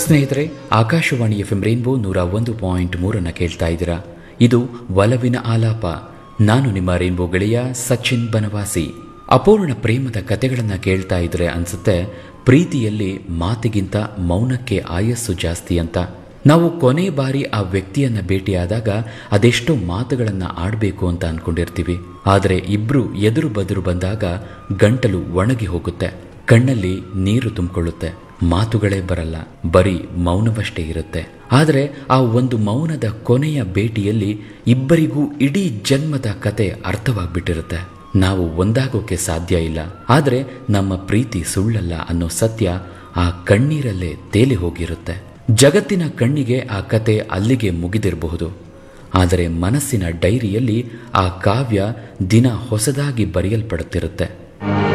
ಸ್ನೇಹಿತರೆ Akashvani F M rainbow ನೂರ ಒಂದು ಪಾಯಿಂಟ್ ಮೂರನ್ನು ಕೇಳ್ತಾ ಇದ್ದೀರಾ ಇದು ಒಲವಿನ ಆಲಾಪ ನಾನು ನಿಮ್ಮ ರೇನ್ಬೋ ಗೆಳೆಯ ಸಚಿನ್ ಬನವಾಸಿ ಅಪೂರ್ಣ ಪ್ರೇಮದ ಕತೆಗಳನ್ನು ಕೇಳ್ತಾ ಇದ್ರೆ ಅನ್ಸುತ್ತೆ ಪ್ರೀತಿಯಲ್ಲಿ ಮಾತಿಗಿಂತ ಮೌನಕ್ಕೆ ಆಯಸ್ಸು ಜಾಸ್ತಿ ಅಂತ ನಾವು ಕೊನೆ ಬಾರಿ ಆ ವ್ಯಕ್ತಿಯನ್ನ ಭೇಟಿಯಾದಾಗ ಅದೆಷ್ಟೋ ಮಾತುಗಳನ್ನ ಆಡಬೇಕು ಅಂತ ಅನ್ಕೊಂಡಿರ್ತೀವಿ ಆದರೆ ಇಬ್ರು ಎದುರು ಬದುರು ಬಂದಾಗ ಗಂಟಲು ಒಣಗಿ ಹೋಗುತ್ತೆ ಕಣ್ಣಲ್ಲಿ ನೀರು ತುಂಬಿಕೊಳ್ಳುತ್ತೆ ಮಾತುಗಳೇ ಬರಲ್ಲ ಬರೀ ಮೌನವಷ್ಟೇ ಇರುತ್ತೆ ಆದರೆ ಆ ಒಂದು ಮೌನದ ಕೊನೆಯ ಭೇಟಿಯಲ್ಲಿ ಇಬ್ಬರಿಗೂ ಇಡೀ ಜನ್ಮದ ಕತೆ ಅರ್ಥವಾಗ್ಬಿಟ್ಟಿರುತ್ತೆ ನಾವು ಒಂದಾಗೋಕೆ ಸಾಧ್ಯ ಇಲ್ಲ ಆದರೆ ನಮ್ಮ ಪ್ರೀತಿ ಸುಳ್ಳಲ್ಲ ಅನ್ನೋ ಸತ್ಯ ಆ ಕಣ್ಣೀರಲ್ಲೇ ತೇಲಿ ಹೋಗಿರುತ್ತೆ ಜಗತ್ತಿನ ಕಣ್ಣಿಗೆ ಆ ಕತೆ ಅಲ್ಲಿಗೆ ಮುಗಿದಿರಬಹುದು ಆದರೆ ಮನಸ್ಸಿನ ಡೈರಿಯಲ್ಲಿ ಆ ಕಾವ್ಯ ದಿನ ಹೊಸದಾಗಿ ಬರೆಯಲ್ಪಡುತ್ತಿರುತ್ತೆ